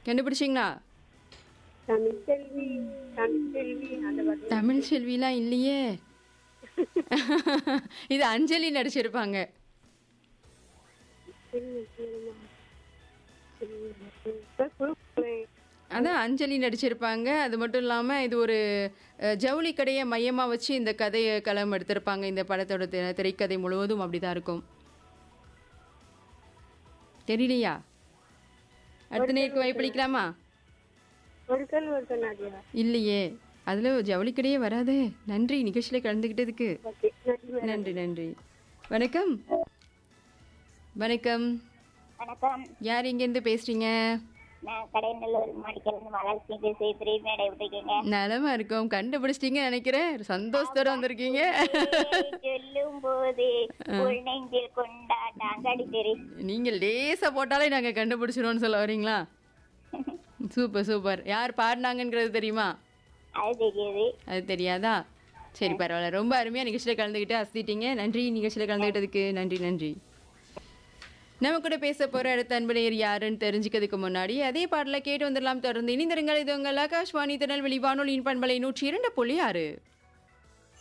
கண்டுபிடிச்சிங்களா தமிழ் செல்வி தமிழ் செல்வி அந்த பாட்டு தமிழ் செல்விலாம் இல்லையே இது அஞ்சலி நடிச்சிருப்பாங்க செல்வி, செல்வமா. செல்வி, செல்வி. குழுக்களே. அதான் அஞ்சலி நடிச்சிருப்பாங்க அது மட்டும் இல்லாமல் இது ஒரு அஹ், ஜவுளி கடையை மையமாக வச்சு இந்த கதையை களம் எடுத்திருப்பாங்க இந்த படத்தோட திரை- திரைக்கதை முழுவதும் அப்படிதான் இருக்கும் தெரியலையா அடுத்த நேருக்கு வாய்ப்பளிக்கலாமா ஒரு கல் ஒரு கண்ணாடியா இல்லையே அதில் ஜவுளி கடையே வராதே நன்றி நிகழ்ச்சியில் கலந்துக்கிட்டதுக்கு ஓகே நன்றி மேடம். நன்றி நன்றி வணக்கம் வணக்கம் வணக்கம் யார் இங்கேருந்து பேசுறீங்க நான் கடைநல்லூர் மாடிக்கிழந்து மலர்ச்சி பேசி த்ரீ மேடை விட்டுருக்கீங்க நலமா இருக்கோம் கண்டுபிடிச்சிட்டீங்கன்னு நினைக்கிறேன் சந்தோஷத்தோட வந்திருக்கீங்க சொல்லும் போது உள் நெஞ்சில் கொண்டாட்டம் அடித்தெரி நீங்க லேசா போட்டாலே நாங்க கண்டுபிடிச்சிருவோம்னு சொல்ல வரீங்களா சூப்பர் சூப்பர் யார் பாடினாங்கன்றது தெரியுமா அது தெரியுது அது தெரியாதா சரி பரவாயில்ல ரொம்ப அருமையா நிகழ்ச்சியில் கலந்துக்கிட்டு அசத்திட்டீங்க நன்றி நிகழ்ச்சியில் கலந்துக்கிட்டதுக்கு நன்றி நன்றி நம்ம கூட பேச போற அடுத்த அன்பனையர் யாருன்னு தெரிஞ்சுக்கிறதுக்கு முன்னாடி அதே பாடலை கேட்டு வந்துடலாம் தொடர்ந்து இணைந்திருங்கள் இது உங்கள் ஆகாஷ்வாணி திருநெல்வேலி வானொலியின் பண்பலை நூற்றி இரண்டு புள்ளி ஆறு